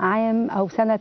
عام أو سنة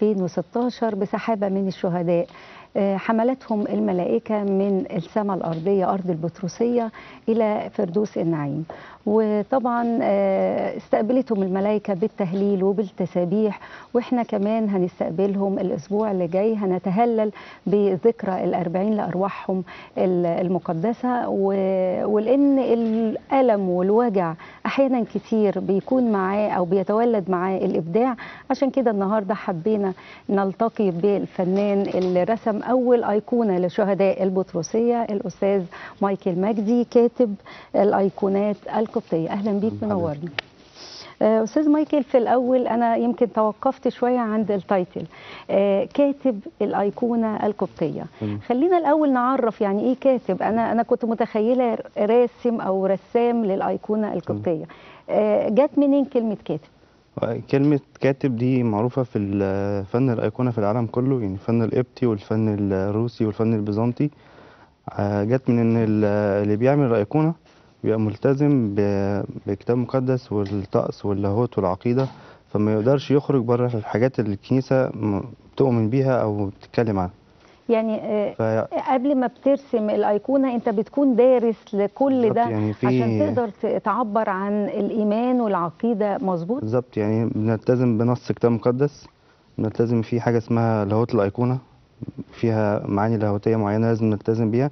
2016 بسحابة من الشهداء آه، حملتهم الملائكة من السماء الأرضية أرض البطرسية إلى فردوس النعيم وطبعا آه، استقبلتهم الملائكة بالتهليل وبالتسابيح وإحنا كمان هنستقبلهم الأسبوع اللي جاي هنتهلل بذكرى الأربعين لأرواحهم ال- المقدسة و- ولأن الألم والوجع أحيانا كتير بيكون معاه أو بيتولد معاه الإبداع عشان كده النهاردة حبينا نلتقي بالفنان اللي رسم أول أيقونة لشهداء البطرسية الأستاذ مايكل مجدي كاتب الأيقونات القبطية أهلا بيك أهلاً. منورنا آه، أستاذ مايكل في الأول أنا يمكن توقفت شوية عند التايتل آه، كاتب الأيقونة القبطية مم. خلينا الأول نعرف يعني إيه كاتب أنا أنا كنت متخيلة راسم أو رسام للأيقونة القبطية آه، جت منين كلمة كاتب؟ كلمة كاتب دي معروفة في ال- فن الأيقونة في العالم كله يعني الفن القبطي والفن الروسي والفن البيزنطي آه، جت من إن ال- اللي بيعمل الأيقونة بيبقى ملتزم ب- بكتاب مقدس والطقس واللاهوت والعقيدة فما يقدرش يخرج بره الحاجات اللي الكنيسة م- بتؤمن بيها أو بتتكلم عنها يعني آه، ف- قبل ما بترسم الأيقونة أنت بتكون دارس لكل بالظبط، ده يعني في- عشان تقدر ت- تعبر عن الإيمان والعقيدة مظبوط؟ بالظبط يعني بنلتزم بنص كتاب مقدس بنلتزم فيه حاجة اسمها لاهوت الأيقونة فيها معاني لاهوتية معينة لازم نلتزم بيها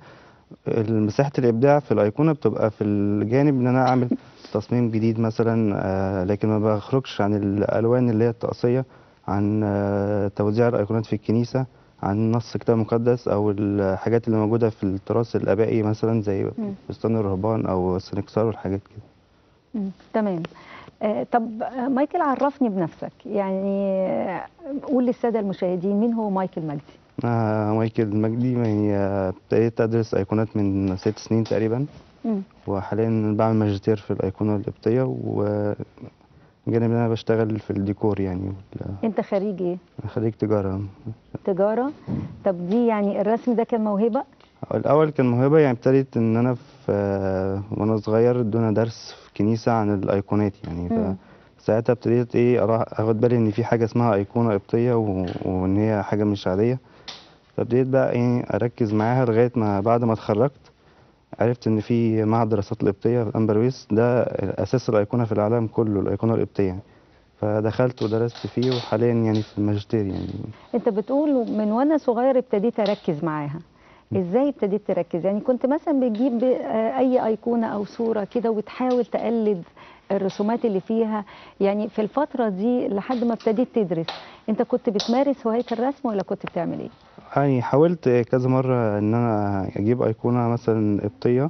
مساحة الإبداع في الأيقونة بتبقى في الجانب إن أنا أعمل تصميم جديد مثلا آه، لكن ما بخرجش عن الألوان اللي هي الطقسية عن آه، توزيع الأيقونات في الكنيسة عن نص كتاب مقدس أو الحاجات اللي موجودة في التراث الآبائي مثلا زي مم. فستان الرهبان أو السنكسار والحاجات كده مم، تمام آه، طب آه، مايكل عرفني بنفسك يعني آه، قول للسادة المشاهدين مين هو مايكل مجدي؟ أنا مايكل مجدي يعني آه، ابتديت أدرس أيقونات من ست سنين تقريبا مم. وحاليا بعمل ماجستير في الأيقونة القبطية وجانب إن أنا بشتغل في الديكور يعني وال- أنت خريج إيه؟ خريج تجارة تجارة طب دي يعني الرسم ده كان موهبة؟ الأول كان موهبة يعني ابتديت إن أنا في وأنا صغير ادونا درس في كنيسة عن الأيقونات يعني مم. فساعتها ابتديت إيه أرا- أخد بالي إن في حاجة اسمها أيقونة قبطية و... وإن هي حاجة مش عادية فابتديت بقى إيه أركز معاها لغاية ما بعد ما اتخرجت عرفت إن في معهد الدراسات القبطية في الأمبرويس ده أساس الأيقونة في العالم كله الأيقونة القبطية فدخلت ودرست فيه وحاليا يعني في الماجستير يعني أنت بتقول من وأنا صغير ابتديت أركز معاها ازاي ابتديت تركز يعني كنت مثلا بتجيب آه، اي ايقونه او صوره كده وتحاول تقلد الرسومات اللي فيها يعني في الفتره دي لحد ما ابتديت تدرس انت كنت بتمارس هوايه الرسم ولا كنت بتعمل ايه يعني حاولت كذا مرة إن أنا أجيب أيقونة مثلا قبطية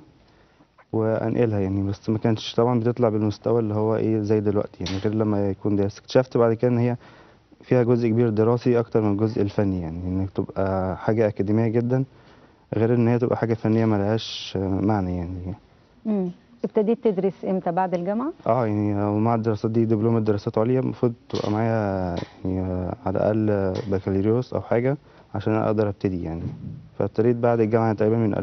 وأنقلها يعني بس ما كانتش طبعا بتطلع بالمستوى اللي هو إيه زي دلوقتي يعني غير لما يكون درس اكتشفت بعد كده إن هي فيها جزء كبير دراسي أكتر من الجزء الفني يعني إنك تبقى حاجة أكاديمية جدا غير إن هي تبقى حاجة فنية ملهاش معنى يعني امم ابتديت تدرس امتى بعد الجامعه اه يعني مع الدراسات دي دبلوم دراسات عليا المفروض تبقى معايا يعني على الأقل بكالوريوس أو حاجة عشان أقدر أبتدي يعني فابتديت بعد الجامعة تقريبا من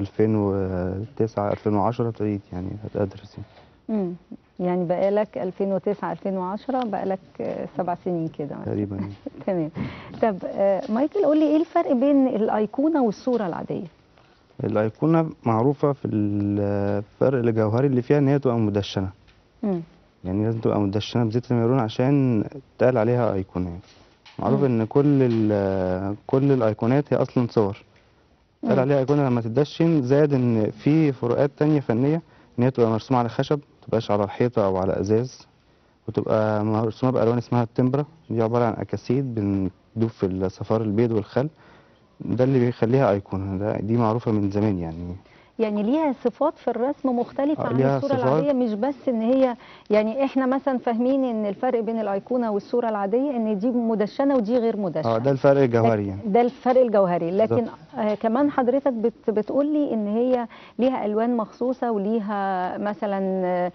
2009 2010 ابتديت يعني أدرس يعني. امم يعني بقالك 2009 2010 بقالك آه، سبع سنين كده مثلا. تقريبا يعني. تمام طب آه، مايكل قول لي ايه الفرق بين الايقونه والصوره العاديه الأيقونة معروفة في الفرق الجوهري اللي فيها إن هي تبقى مدشنة امم يعني لازم تبقى مدشنة بزيت الميرون عشان تقال عليها أيقونة يعني. معروف مم. إن كل ال- كل الأيقونات هي أصلا صور قال مم. عليها أيقونة لما تدشن زائد إن في فروقات تانية فنية إن هي تبقى مرسومة على خشب متبقاش على الحيطة أو على إزاز وتبقى مرسومة بألوان اسمها التمبرا دي عبارة عن أكاسيد بندوب في الصفار البيض والخل ده اللي بيخليها أيقونة ده دي معروفة من زمان يعني يعني ليها صفات في الرسم مختلفة آه، عن ليها الصورة صفات. العادية مش بس ان هي يعني احنا مثلا فاهمين ان الفرق بين الايقونة والصورة العادية ان دي مدشنة ودي غير مدشنة اه ده الفرق الجوهري يعني ده الفرق الجوهري لكن بالظبط. آه كمان حضرتك بت بتقولي ان هي ليها الوان مخصوصة وليها مثلا آه،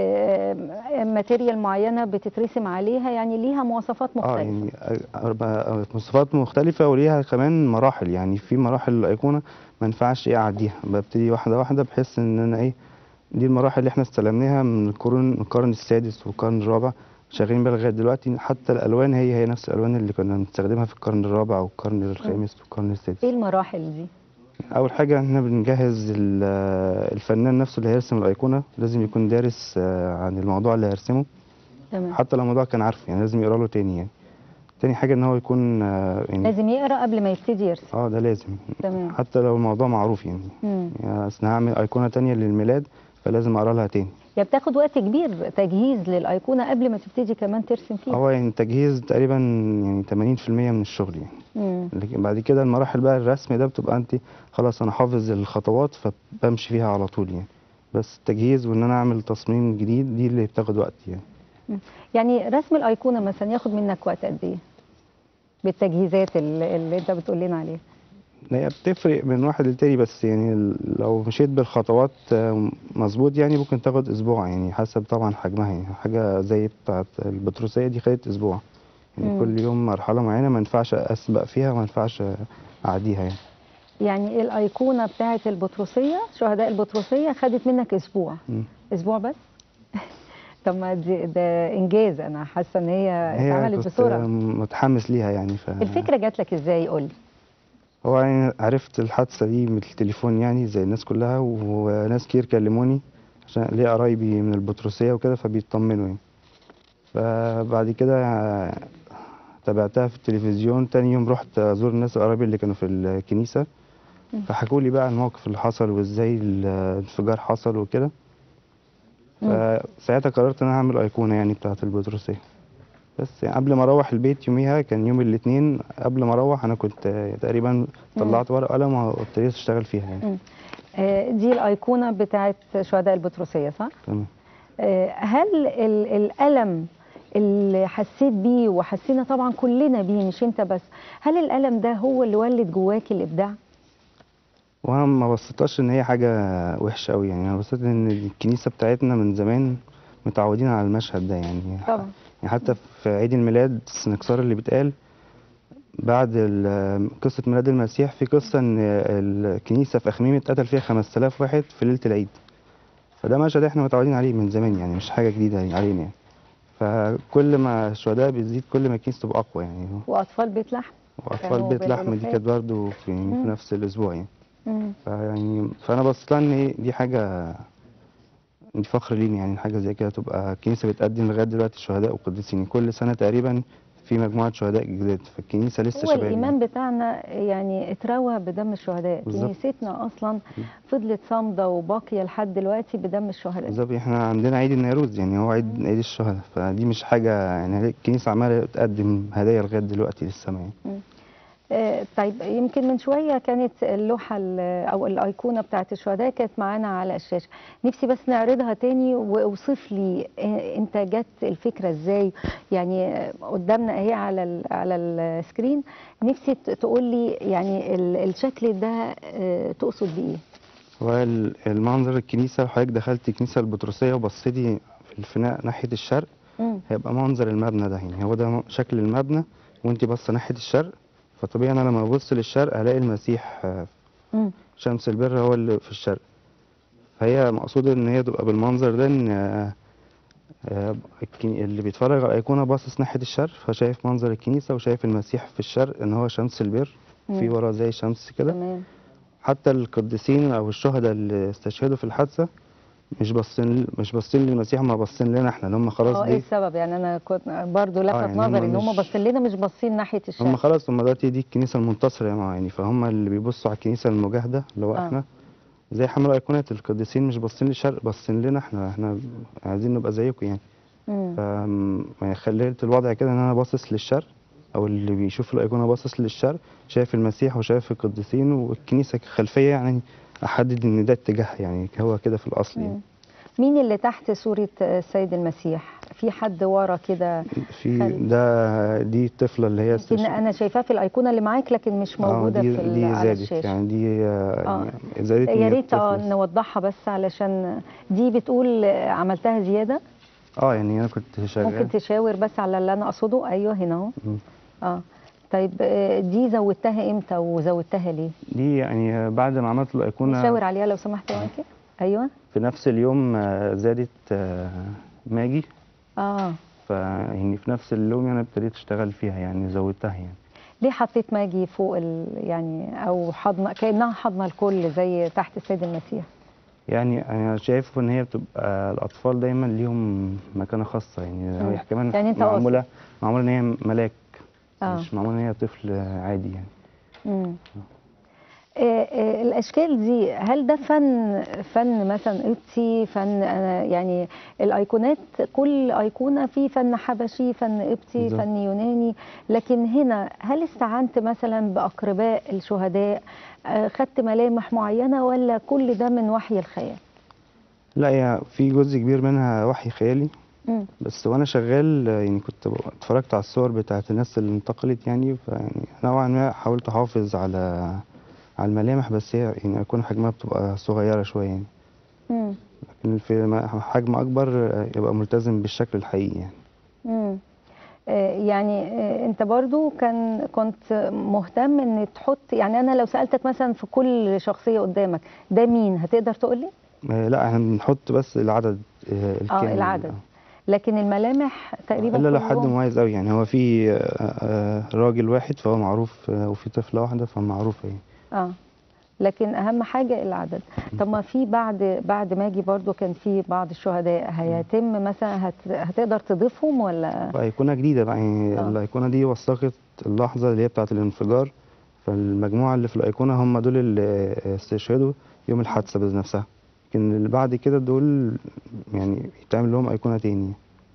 آه، ماتيريال معينة بتترسم عليها يعني ليها مواصفات اه مختلفة يعني أربع- مواصفات مختلفة وليها كمان مراحل يعني في مراحل الأيقونة ما ينفعش ايه أعديها ببتدي واحدة واحدة بحيث إن أنا ايه دي المراحل اللي احنا استلمناها من القرون القرن السادس والقرن الرابع شغالين بيها لغايه دلوقتي حتى الالوان هي هي نفس الالوان اللي كنا بنستخدمها في القرن الرابع والقرن الخامس والقرن السادس ايه المراحل دي اول حاجه احنا بنجهز ال- الفنان نفسه اللي هيرسم الايقونه لازم يكون دارس آه، عن الموضوع اللي هيرسمه تمام حتى لو الموضوع كان عارفه يعني لازم يقرا له تاني يعني تاني حاجه ان هو يكون آه، يعني لازم يقرا قبل ما يبتدي يرسم اه ده لازم تمام حتى لو الموضوع معروف يعني مم. يعني اصل هعمل ايقونه تانية للميلاد فلازم اقرا لها تاني يعني بتاخد وقت كبير تجهيز للايقونه قبل ما تبتدي كمان ترسم فيها هو يعني تجهيز تقريبا يعني 80% من الشغل يعني مم. لكن بعد كده المراحل بقى الرسم ده بتبقى انت خلاص انا حافظ الخطوات فبمشي فيها على طول يعني بس التجهيز وان انا اعمل تصميم جديد دي اللي بتاخد وقت يعني يعني رسم الايقونه مثلا ياخد منك وقت قد ايه بالتجهيزات اللي, اللي انت بتقول لنا عليها هي بتفرق من واحد للتاني بس يعني ال- لو مشيت بالخطوات آه، مظبوط يعني ممكن تاخد اسبوع يعني حسب طبعا حجمها يعني حاجه زي بتاعه البتروسيه دي خدت اسبوع يعني مم. كل يوم مرحله معينه ما ينفعش اسبق فيها وما ينفعش اعديها يعني يعني الايقونه بتاعه البطرسيه شهداء البطرسيه خدت منك اسبوع مم. اسبوع بس طب ما دي ده انجاز انا حاسه ان هي هي اتعملت كنت بسرعه متحمس ليها يعني ف الفكره جات لك ازاي قول لي هو يعني عرفت الحادثة دي من التليفون يعني زي الناس كلها وناس كتير كلموني عشان ليا قرايبي من البطرسية وكده فبيطمنوا يعني فبعد كده تابعتها في التلفزيون تاني يوم رحت أزور الناس قرايبي اللي كانوا في الكنيسة مم. فحكوا لي بقى عن الموقف اللي حصل وازاي الانفجار حصل وكده مم. فساعتها قررت ان انا اعمل ايقونه يعني بتاعه البطرسيه بس يعني قبل ما اروح البيت يوميها كان يوم الاثنين قبل ما اروح انا كنت آه، تقريبا طلعت ورقه وقلم وابتديت اشتغل فيها يعني آه، دي الايقونه بتاعه شهداء البطرسيه صح تمام آه، هل ال- الالم اللي حسيت بيه وحسينا طبعا كلنا بيه مش انت بس هل الالم ده هو اللي ولد جواك الابداع وانا ما بصيتهاش ان هي حاجه وحشه قوي يعني انا بصيت ان الكنيسه بتاعتنا من زمان متعودين على المشهد ده يعني طبعا يعني حتى في عيد الميلاد السنكسار اللي بيتقال بعد ال- قصة ميلاد المسيح في قصة إن الكنيسة في أخميم اتقتل فيها 5000 واحد في ليلة العيد فده مشهد احنا متعودين عليه من زمان يعني مش حاجة جديدة علينا يعني فكل ما الشهداء بتزيد كل ما الكنيسة تبقى أقوى يعني واطفال بيت لحم وأطفال كانوا بيت لحم دي بالألوفات. كانت برضه في, مم. في نفس الأسبوع يعني مم. فيعني فأنا بصيت لها إن هي دي حاجة دي فخر لينا يعني حاجة زي كده تبقى الكنيسة بتقدم لغاية دلوقتي شهداء وقديسين كل سنة تقريبا في مجموعة شهداء جداد فالكنيسة لسه هو شباب الايمان بتاعنا يعني اتروى بدم الشهداء بالظبط. كنيستنا اصلا فضلت صامده وباقيه لحد دلوقتي بدم الشهداء بالظبط احنا عندنا عيد النيروز يعني هو عيد عيد الشهداء فدي مش حاجة يعني الكنيسة عمالة تقدم هدايا لغاية دلوقتي للسماء يعني. آه، طيب يمكن من شويه كانت اللوحه ال- او الايقونه بتاعت الشهداء كانت معانا على الشاشه نفسي بس نعرضها تاني واوصف لي آه، انت جت الفكره ازاي يعني آه، قدامنا اهي على ال على السكرين نفسي ت- تقول لي يعني ال- الشكل ده آه، تقصد بايه هو ال- المنظر الكنيسة لو حضرتك دخلت الكنيسة البطرسية وبصيتي في الفناء ناحية الشرق مم. هيبقى منظر المبنى ده يعني هو ده م- شكل المبنى وانت باصة ناحية الشرق فطبيعي انا لما ابص للشرق هلاقي المسيح آه، مم. شمس البر هو اللي في الشرق فهي مقصود ان هي تبقى بالمنظر ده ان آه، آه، الكني- اللي بيتفرج على الايقونه باصص ناحيه الشرق فشايف منظر الكنيسه وشايف المسيح في الشرق ان هو شمس البر في مم. وراه زي شمس كده تمام حتى القديسين او الشهداء اللي استشهدوا في الحادثه مش باصين مش باصين للمسيح ما باصين لنا احنا اللي هم خلاص اه ايه دي السبب يعني انا كنت برضو لفت يعني هم نظري ان هم مش- باصين لنا مش باصين ناحيه هم الشرق خلاص هم دلوقتي دي الكنيسه المنتصره يعني فهم اللي بيبصوا على الكنيسه المجاهده اللي هو آه. احنا زي حمل ايقونات القديسين مش باصين للشرق باصين لنا احنا احنا عايزين نبقى زيكم يعني مم. فما خليت الوضع كده ان انا باصص للشرق او اللي بيشوف الايقونه باصص للشرق شايف المسيح وشايف القديسين والكنيسه خلفيه يعني احدد ان ده اتجاهها يعني هو كده في الاصل يعني مم. مين اللي تحت صورة السيد المسيح؟ في حد ورا كده في خلف. ده دي الطفله اللي هي يمكن انا شايفاها في الايقونه اللي معاك لكن مش آه، موجوده دي في ال- دي على زادت الشاشه يعني دي آه. آه. زادت إن يا هي ريت اه الطفل. نوضحها بس علشان دي بتقول عملتها زياده اه يعني انا كنت شغال ممكن تشاور بس على اللي انا اقصده ايوه هنا اهو مم. اه طيب آه، دي زودتها امتى وزودتها ليه؟ دي يعني بعد ما عملت الايقونه شاور عليها لو سمحت يا مايكل ايوه في نفس اليوم آه، زادت آه، ماجي اه ف يعني في نفس اليوم يعني ابتديت اشتغل فيها يعني زودتها يعني ليه حطيت ماجي فوق ال... يعني او حضنه كانها حضنه الكل زي تحت السيد المسيح يعني انا شايف ان هي بتبقى الاطفال دايما ليهم مكانه خاصه يعني مم. هي كمان يعني أنت معموله معموله ان هي ملاك آه. مش معموله ان هي طفل عادي يعني مم. آه، آه، الاشكال دي هل ده فن فن مثلا قبطي فن أنا يعني الايقونات كل ايقونه في فن حبشي فن قبطي بالظبط. فن يوناني لكن هنا هل استعنت مثلا باقرباء الشهداء آه، خدت ملامح معينه ولا كل ده من وحي الخيال لا هي في جزء كبير منها وحي خيالي مم. بس وانا شغال آه، يعني كنت ب- اتفرجت على الصور بتاعت الناس اللي انتقلت يعني فيعني نوعا ما حاولت احافظ على على الملامح بس هي يعني يكون حجمها بتبقى صغيره شويه يعني مم. لكن في م- حجم اكبر آه، يبقى ملتزم بالشكل الحقيقي يعني مم. آه، يعني آه، انت برضو كان كنت مهتم ان تحط يعني انا لو سالتك مثلا في كل شخصيه قدامك ده مين هتقدر تقول لي آه، لا احنا بنحط بس العدد آه، الكامل العدد. آه. لكن الملامح تقريبا الا لو حد كلهم- مميز قوي يعني هو في آه، آه، راجل واحد فهو معروف آه، وفي طفله واحده فمعروفه يعني اه لكن اهم حاجه العدد طب ما في بعد بعد ما اجي برضو كان في بعض الشهداء هيتم مثلا هت هتقدر تضيفهم ولا ايقونه جديده بقى يعني آه. الايقونه دي وثقت اللحظه اللي هي بتاعه الانفجار فالمجموعه اللي في الايقونه هم دول اللي استشهدوا يوم الحادثه بذات نفسها لكن اللي بعد كده دول يعني يتعمل لهم ايقونه تاني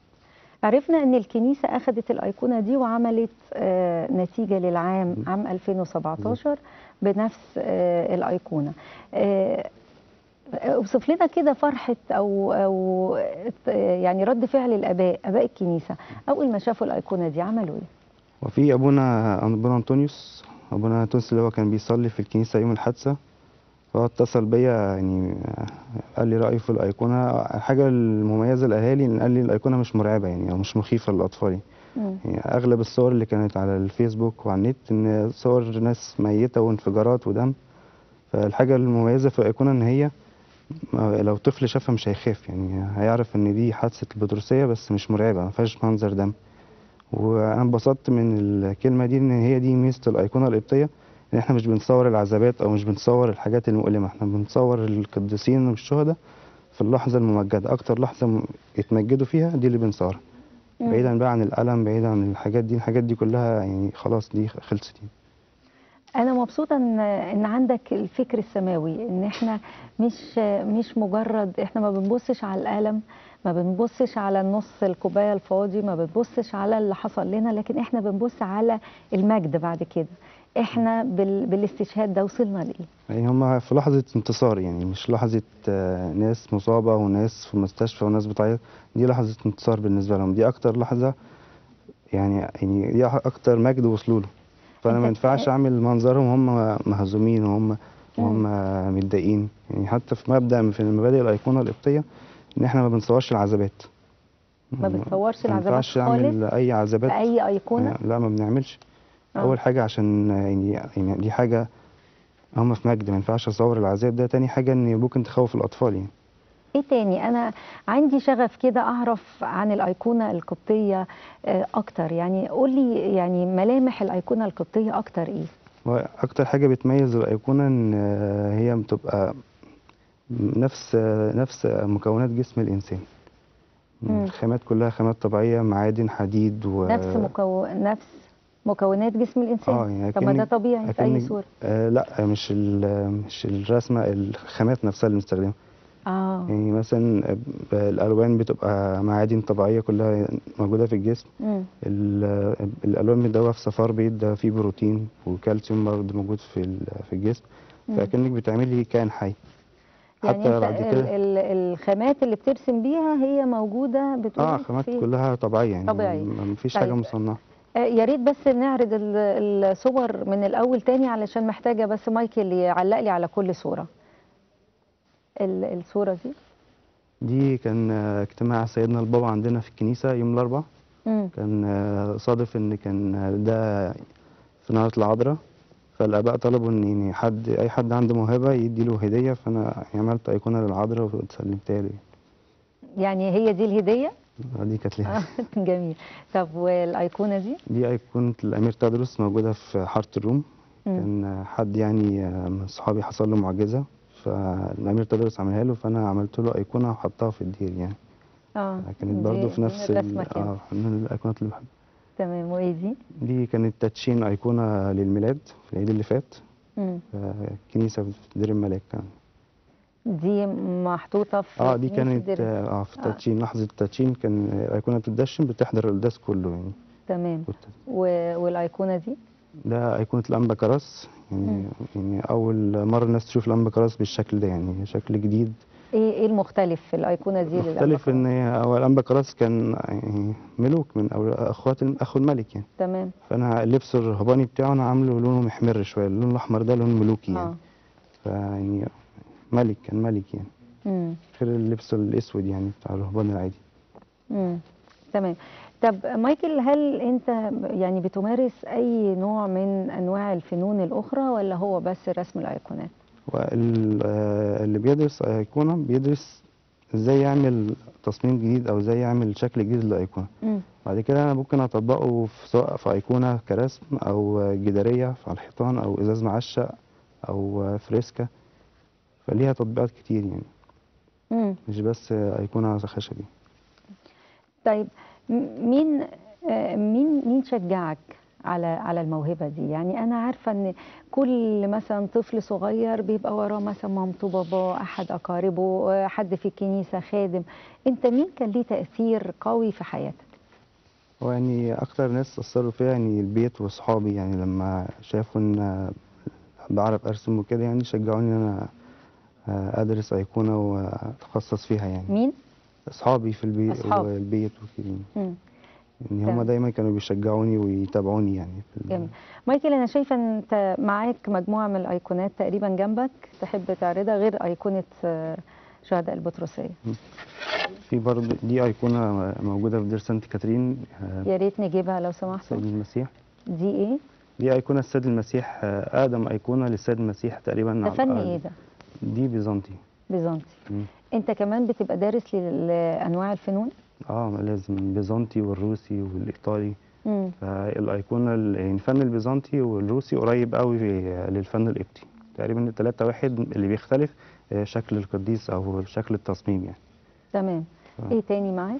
عرفنا ان الكنيسه اخذت الايقونه دي وعملت آه، نتيجه للعام عام 2017 بنفس آه، الايقونه آه، اوصف لنا كده فرحه او او آه، يعني رد فعل الاباء اباء الكنيسه اول ما شافوا الايقونه دي عملوا ايه وفي ابونا ابونا انطونيوس ابونا انطونيوس اللي هو كان بيصلي في الكنيسه يوم الحادثه فهو اتصل بيا يعني قال لي رايه في الايقونه الحاجه المميزه الاهالي ان قال لي الايقونه مش مرعبه يعني او مش مخيفه للاطفال مم. يعني اغلب الصور اللي كانت على الفيسبوك وعلى النت ان صور ناس ميته وانفجارات ودم فالحاجه المميزه في الايقونه ان هي ما- لو طفل شافها مش هيخاف يعني هيعرف ان دي حادثه البطرسيه بس مش مرعبه ما فيهاش منظر دم وانا انبسطت من الكلمه دي ان هي دي ميزه الايقونه القبطيه ان احنا مش بنصور العذابات او مش بنصور الحاجات المؤلمه احنا بنصور القديسين والشهداء في اللحظه الممجده اكتر لحظه م- يتمجدوا فيها دي اللي بنصورها مم. بعيدا بقى عن الالم بعيدا عن الحاجات دي الحاجات دي كلها يعني خلاص دي خلصت يعني. انا مبسوطه ان ان عندك الفكر السماوي ان احنا مش مش مجرد احنا ما بنبصش على الالم ما بنبصش على النص الكوبايه الفاضي ما بنبصش على اللي حصل لنا لكن احنا بنبص على المجد بعد كده احنا بال بالاستشهاد ده وصلنا لايه يعني هما في لحظة انتصار يعني مش لحظة آه، ناس مصابة وناس في مستشفى وناس بتعيط دي لحظة انتصار بالنسبة لهم دي أكتر لحظة يعني يعني دي أكتر مجد وصلوا له فأنا ما أنت ينفعش أعمل منظرهم هم مهزومين وهم وهم متضايقين يعني حتى في مبدأ في المبادئ الأيقونة القبطية إن إحنا ما بنصورش العذابات ما بنصورش ما العذابات ينفعش أعمل أي عذابات باي ايقونه لا ما بنعملش آه. اول حاجه عشان يعني يعني دي حاجه هم في مجد ما ينفعش اصور العذاب ده تاني حاجه ان ممكن تخوف الاطفال يعني ايه تاني انا عندي شغف كده اعرف عن الايقونه القبطيه آه، اكتر يعني قولي يعني ملامح الايقونه القبطيه اكتر ايه واكتر حاجه بتميز الايقونه ان آه، هي بتبقى نفس آه، نفس مكونات جسم الانسان مم. الخامات كلها خامات طبيعيه معادن حديد و نفس مكو... نفس مكونات جسم الانسان اه يعني طب ما ده أكنك- طبيعي في اي أكنك- صوره آه لا مش ال- مش الرسمه الخامات نفسها اللي بنستخدمها اه يعني مثلا ب- الالوان بتبقى معادن طبيعيه كلها موجوده في الجسم مم. ال- الالوان مدوبه في صفار بيض ده فيه بروتين وكالسيوم برضه موجود في ال- في الجسم مم. فاكنك بتعملي كائن حي يعني حتى انت بعد ال... كده ال... الخامات اللي بترسم بيها هي موجوده بتقول اه خامات في... كلها طبيعيه يعني طبيعية. ما ما فيش طيب. حاجه مصنعه آه، يا ريت بس نعرض ال- الصور من الاول تاني علشان محتاجه بس مايكل يعلق لي على كل صوره ال- الصوره دي دي كان آه، اجتماع سيدنا البابا عندنا في الكنيسه يوم الاربعاء مم. كان آه، صادف ان كان آه، ده في نهار العذراء فالاباء طلبوا ان يعني حد اي حد عنده موهبه يدي له هديه فانا عملت ايقونه للعذراء وسلمتها له يعني هي دي الهديه آه، دي كانت ليها آه، جميل طب والايقونه دي دي أيقونة الأمير تدرس موجودة في حارة الروم مم. كان حد يعني آه، من صحابي حصل له معجزة فالأمير تدرس عملها له فأنا عملت له أيقونة وحطها في الدير يعني اه كانت برضو دي في نفس من ال- الرسمه كده اه من الأيقونات اللي بحبها تمام وايه دي؟ دي كانت تدشين أيقونة للميلاد في العيد اللي فات مم. في كنيسة في دير الملاك كان دي محطوطه في اه دي كنيسة كانت دير- اه في آه. التدشين لحظة التدشين كان الأيقونة بتدشن بتحضر القداس كله يعني تمام كنت- و- والايقونه دي؟ ده أيقونة الأنبا كراس يعني مم. يعني أول مرة الناس تشوف الأنبا كراس بالشكل ده يعني شكل جديد ايه ايه المختلف في الايقونه دي مختلف إن للأنبا هو الأنبا كراس كان يعني ملوك من أو أخوات أخو الملك يعني تمام فأنا اللبس الرهباني بتاعه أنا عامله لونه محمر شوية اللون الأحمر ده لون ملوكي يعني اه فيعني ملك كان ملك يعني امم غير اللبس الأسود يعني بتاع الرهبان العادي امم تمام طب مايكل هل انت يعني بتمارس اي نوع من انواع الفنون الاخرى ولا هو بس رسم الايقونات واللي بيدرس أيقونة بيدرس ازاي يعمل تصميم جديد او ازاي يعمل شكل جديد للأيقونة امم بعد كده انا ممكن اطبقه في سواء في أيقونة كرسم او جدارية على الحيطان او ازاز معشق او فريسكا فليها تطبيقات كتير يعني امم مش بس أيقونة خشبي طيب م- مين آه، مين مين شجعك على على الموهبه دي يعني انا عارفه ان كل مثلا طفل صغير بيبقى وراه مثلا مامته باباه احد اقاربه آه، حد في الكنيسه خادم انت مين كان ليه تاثير قوي في حياتك هو يعني اكتر ناس اثروا فيا يعني البيت واصحابي يعني لما شافوا ان بعرف ارسم وكده يعني شجعوني ان انا ادرس ايقونه واتخصص فيها يعني مين اصحابي في البيت أصحاب. والبيت وكده مم. يعني تمام. هما دايما كانوا بيشجعوني ويتابعوني يعني في ال- جميل مايكل انا شايفه ان انت معاك مجموعه من الايقونات تقريبا جنبك تحب تعرضها غير ايقونه آه، شهداء البطرسيه في برضه دي ايقونه موجوده في دير سانت كاترين آه، يا ريت نجيبها لو سمحتوا سيد المسيح دي ايه دي ايقونه السيد المسيح آه، اقدم ايقونه للسيد المسيح تقريبا ده على فن الأرض. ايه ده دي بيزنطي بيزنطي مم. انت كمان بتبقى دارس لل- لانواع الفنون اه لازم البيزنطي والروسي والايطالي امم فالايقونه ال- يعني الفن البيزنطي والروسي قريب قوي للفن القبطي تقريبا التلاتة واحد اللي بيختلف آه، شكل القديس او شكل التصميم يعني تمام آه. ايه تاني معاك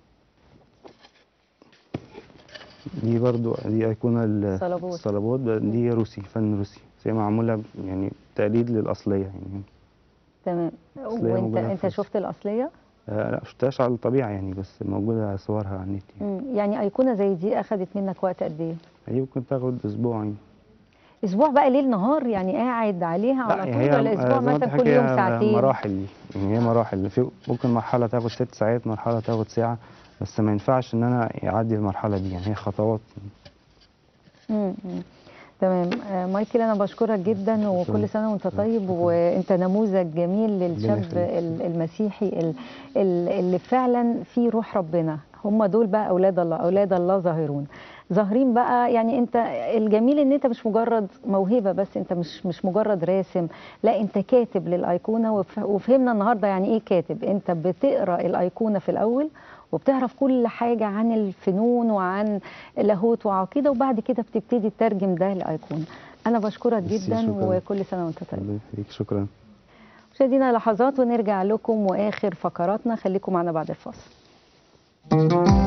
دي برضو دي ايقونه ال- صلبوت. الصلبوت ده- دي روسي فن روسي بس هي معموله ب- يعني تقليد للاصليه يعني تمام أصلية وانت موجودة في انت روسيا. شفت الاصليه آه، لا شفتهاش على الطبيعه يعني بس موجوده صورها على النت يعني مم. يعني ايقونه زي دي اخذت منك وقت قد ايه هي ممكن تاخد اسبوع يعني اسبوع بقى ليل نهار يعني قاعد عليها على طول هي ولا آه، اسبوع زي ما مثلا قلت كل يوم هي ساعتين مراحل دي يعني هي مراحل في ممكن مرحله تاخد ست ساعات مرحله تاخد ساعه بس ما ينفعش ان انا اعدي المرحله دي يعني هي خطوات مم. مم. تمام آه، مايكل انا بشكرك جدا وكل سنه وانت طيب وانت نموذج جميل للشاب يخليك. ال- المسيحي ال- ال- اللي فعلا فيه روح ربنا هم دول بقى اولاد الله اولاد الله ظاهرون ظاهرين بقى يعني انت الجميل ان انت مش مجرد موهبه بس انت مش مش مجرد راسم لا انت كاتب للايقونه وف- وفهمنا النهارده يعني ايه كاتب انت بتقرا الايقونه في الاول وبتعرف كل حاجه عن الفنون وعن لاهوت وعقيده وبعد كده بتبتدي تترجم ده لايقونه انا بشكرك ميرسي، جدا شكراً. وكل سنه وانت طيب الله يخليك شكرا مشاهدينا لحظات ونرجع لكم واخر فقراتنا خليكم معنا بعد الفاصل